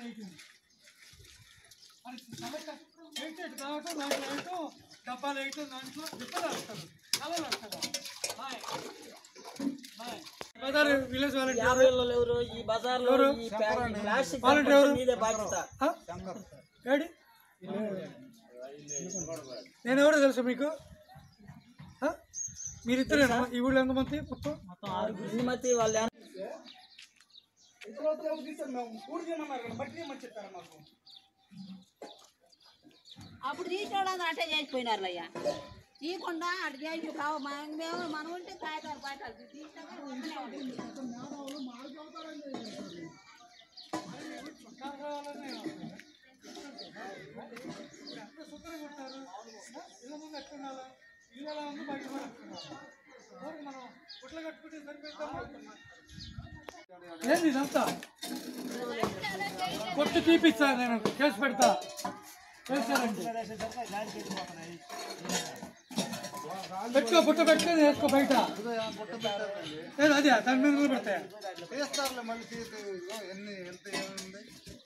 వేయటం మరి సమస్య వేసేటి కావటం దాంట్లో వేయటం డబ్బాలు వేయటం దాంట్లో విత్తనాలు వస్తారు కలలు వస్తారు బాయ్ బాయ్ బజార్ విలేజ్ వాలంటీర్ యాభైలో ఎవరు ఈ బజార్లో ఎవరు? ఈ ప్యా- ఈ ప్లాస్టిక్ వాలంటీర్ ఎవరు? మీదే బాధ్యత ఆ? ఏడి నేను ఎవరో తెలుసా మీకు ఆ? మీరిద్దరేనా ఈ ఊళ్ళో ఎంతమంది మొత్తం మొత్తం ఆరుగురు శ్రీమతి వాళ్ళ అప్పుడు తీసుకోవడం అంటే చేసిపోయినారు అయ్యా తీయకుండా అటు చేసి కావు మనం మేము మనం ఉంటే కాయకాలు పాయకాలు తీసినాక ఉంటూనే ఉంటుంది. ఇళ్ళ ముందు ఎట్టున్నారా ఇల్లు ఎలా ఉంది బయట కూడా ఎట్టున్నారు ఊరికి మనం గుడ్లు కట్టుకుంటే సరిపోతాము ఏంది ఇదంతా కొట్టు తీపిస్తా నేను కేసు పెడతా చేస్తానండి పెట్టుకో పుట్ట పెట్టుకొని వేసుకో బయట లేదు అదే దాని మీద కూడా పెడతాయా చేస్తారులే మళ్ళీ తీసి ఇదిగో ఎన్ని ఎంత ఏముంది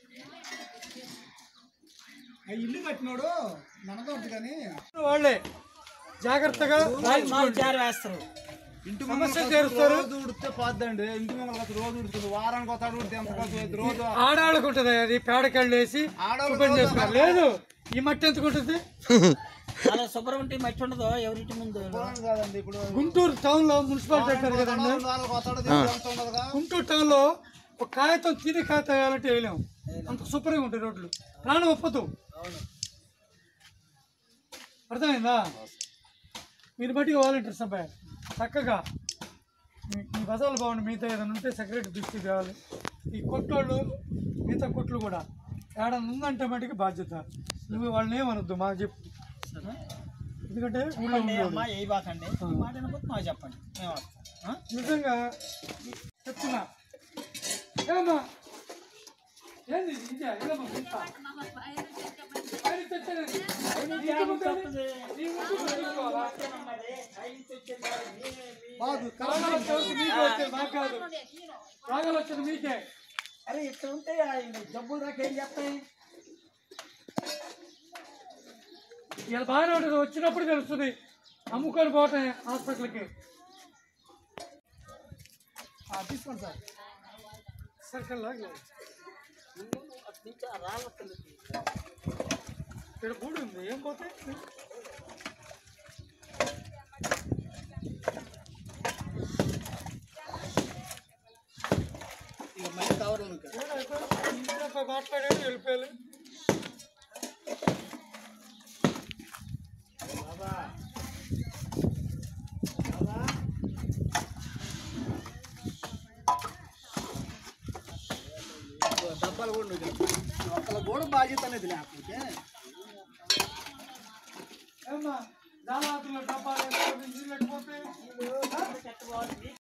ఇల్లు కట్టినోడు మనకొద్దు కానీ వాళ్ళే జాగ్రత్తగా మాకు చేర వేస్తారు ఇంటి సమస్య తీరుస్తారు రోజు ఉడితే పోద్దండి ఇంటి ముంగల రోజు ఉడుతుంది వారానికి ఒకసారి ఉడితే ఎంత పోతుంది రోజు ఆడాళ్ళకు ఉంటుంది అది పేడకళ్ళు వేసి ఆడవాళ్ళకు శుభ్రం చేసుకోవాలి లేదు ఈ మట్టి ఎందుకు ఉంటుంది అలా శుభ్రం ఉంటే మట్టి ఉండదు ఎవరింటి ముందు పోను కాదండి ఇప్పుడు గుంటూరు టౌన్ లో మున్సిపాలిటీ అంటారు కదండి నాలుగు పోతాడు దీనికి ఎంత ఉండదుగా గుంటూరు టౌన్ లో ఒక కాగితం తిని కాగితం వేయాలంటే వేయలేము అంత శుభ్రంగా ఉంటాయి రోడ్లు ప్రాణం ఒప్పదు అర్థమైందా మీరు బట్టి వాలంటీర్స్ అబ్బాయి చక్కగా మీ- మీ బజార్లు బాగుండి మిగతా ఏదైనా ఉంటే సెక్రటరీ దృష్టికి కావాలి ఈ కొట్టోళ్ళు మిగతా కొట్లు కూడా ఏడన్నా ఉందంటే మటుకు బాధ్యత నువ్వు వాళ్ళని ఏమనొద్దు మాకు చెప్పు ఎందుకంటే ఊళ్ళో చెప్పండి ఉండేవాడు. అమ్మా ఏ బాకండి ఈ మాట వినకపోతే మాకు చెప్పండి మేము వస్తాం. ఆ? నిజంగా చెప్తున్నా ఏమమ్మా ఏంది ఇది? ఇదే, ఇదమ్మా ఇంత. ఆయన తెచ్చాడండి. నీకు ముందు నీ ముందు చూసుకోవాలా? రోగాలు వచ్చేది మీకే వచ్చేది, మాకు కాదు. రోగాలు వచ్చేది మీకే అరే ఇట్లా ఉంటే ఆ జబ్బులు దాకా ఏం చేస్తాయి ఇలా బాగానే ఉంటుంది వచ్చినప్పుడు తెలుస్తుంది అమ్ముకొని పోవటం హాస్పిటల్కి తీసుకోండి సార్ సర్కిల్ లాగా ఇక్కడ గూడు ఉంది ఏం పోతే మాట్లాడాడు వెళ్ళిపోయాలి డబ్బాలు కూడా నువ్వు ఒకళ్ళ కూడా బాధ్యత అనేది లేకపోతే ఏమ్మా దాదాపులో డబ్బాలు వేసుకొని నీళ్ళు లేకపోతే